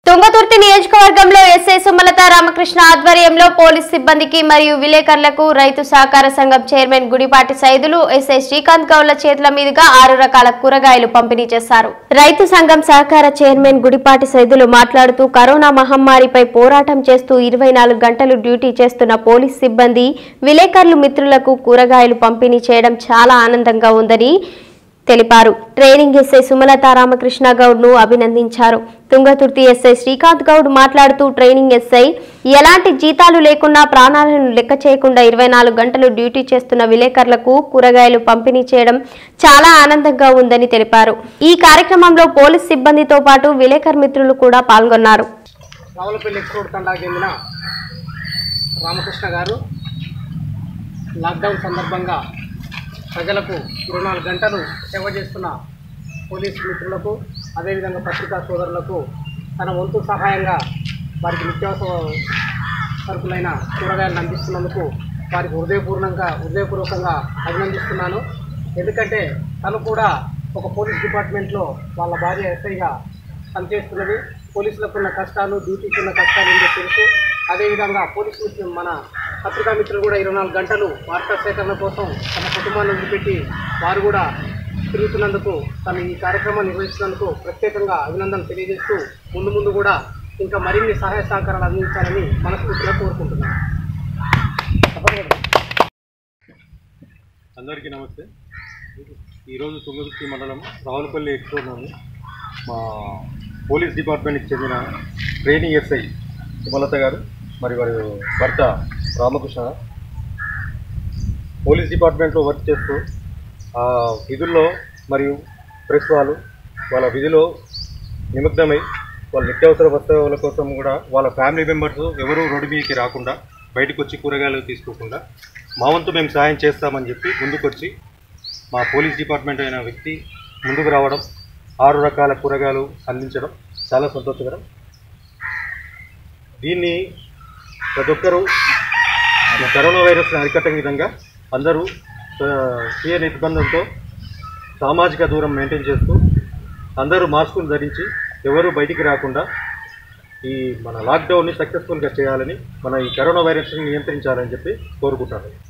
తుంగతుర్తి నియోజకవర్గంలో ఎస్ఐ సుమలత రామకృష్ణ ఆధ్వర్యంలో పోలీస్ సిబ్బందికి మరియు విలేకరులకు రైతు సహకార సంఘం చైర్మన్ గుడిపాటి సైదులు ఎస్ఐ శ్రీకాంత్ గౌడ్ల చేతుల మీదుగా ఆరు రకాల కూరగాయలు పంపిణీ చేశారు రైతు సంఘం సహకార చైర్మన్ గుడిపాటి సైదులు మాట్లాడుతూ కరోనా మహమ్మారిపై పోరాటం చేస్తూ ఇరవై నాలుగు గంటలు డ్యూటీ చేస్తున్న పోలీస్ సిబ్బంది విలేకరులు మిత్రులకు కూరగాయలు పంపిణీ చేయడం చాలా ఆనందంగా ఉందని తెలిపారు ట్రైనింగ్ ఎస్ఐ సుమలత రామకృష్ణ గౌడ్ ను అభినందించారు తుంగతుర్తి ఎస్ఐ శ్రీకాంత్ గౌడ్ మాట్లాడుతూ ట్రైనింగ్ ఎస్ఐ ఎలాంటి జీతాలు లేకుండా ప్రాణాలను లెక్క చేయకుండా ఇరవై నాలుగు గంటలు డ్యూటీ చేస్తున్న విలేకరులకు కూరగాయలు పంపిణీ చేయడం చాలా ఆనందంగా ఉందని తెలిపారు ఈ కార్యక్రమంలో పోలీస్ సిబ్బందితో పాటు విలేకరు మిత్రులు కూడా పాల్గొన్నారు రావులపల్లి ఎక్స్పోర్ట్ తండాకు చెందిన రామకృష్ణ గారు లాక్డౌన్ సందర్భంగా ప్రజలకు ఇరవై నాలుగు గంటలు సేవ చేస్తున్న పోలీసు మిత్రులకు అదేవిధంగా పత్రికా సోదరులకు తన వంతు సహాయంగా వారికి నిత్యావసర సరుకులైన కూరగాయలను అందిస్తున్నందుకు వారికి హృదయపూర్ణంగా హృదయపూర్వకంగా అభినందిస్తున్నాను ఎందుకంటే తను కూడా ఒక పోలీస్ డిపార్ట్మెంట్లో వాళ్ళ భార్య ఎస్ఐగా పనిచేస్తున్నది పోలీసులకు ఉన్న కష్టాలు డ్యూటీకి ఉన్న కష్టాలు ఏంటో తెలుసు అదేవిధంగా పోలీసు మిత్రులు మన పత్రికా మిత్రులు కూడా ఇరవై నాలుగు గంటలు వార్తా సేకరణ కోసం తమ కుటుంబాన్ని వదిలిపెట్టి వారు కూడా తిరుగుతున్నందుకు తను ఈ కార్యక్రమాన్ని నిర్వహిస్తున్నందుకు ప్రత్యేకంగా అభినందనలు తెలియజేస్తూ ముందు ముందు కూడా ఇంకా మరిన్ని సహాయ సహకారాలు అందించాలని మనస్ఫూర్తిగా కోరుకుంటున్నాను అందరికీ నమస్తే ఈరోజు తుంగతుర్తి మండలం రావులపల్లి ఎక్స్పోర్ట్లోని మా పోలీస్ డిపార్ట్మెంట్కి చెందిన ట్రైనింగ్ ఎస్ఐ సుమలత గారు మరి వారి భర్త రామకృష్ణ పోలీస్ డిపార్ట్మెంట్లో వర్క్ చేస్తూ ఆ విధుల్లో మరియు ప్రెస్ వాళ్ళు వాళ్ళ విధిలో నిమగ్నమై వాళ్ళ నిత్యావసర వస్తువుల కోసం కూడా వాళ్ళ ఫ్యామిలీ మెంబర్స్ ఎవరూ రోడ్డు మీదకి రాకుండా బయటకు వచ్చి కూరగాయలు తీసుకోకుండా మా వంతు మేము సహాయం చేస్తామని చెప్పి ముందుకొచ్చి మా పోలీస్ డిపార్ట్మెంట్ అయిన వ్యక్తి ముందుకు రావడం ఆరు రకాల కూరగాయలు అందించడం చాలా సంతోషకరం దీన్ని ప్రతి ఒక్కరూ ఈ కరోనా వైరస్ని అరికట్టే విధంగా అందరూ ఆ, స్వీయ నిర్బంధంతో సామాజిక దూరం మెయింటైన్ చేస్తూ అందరూ మాస్కులు ధరించి ఎవరు బయటికి రాకుండా ఈ మన లాక్డౌన్ని సక్సెస్ఫుల్గా చేయాలని మన ఈ కరోనా వైరస్ని నియంత్రించాలని చెప్పి కోరుకుంటాను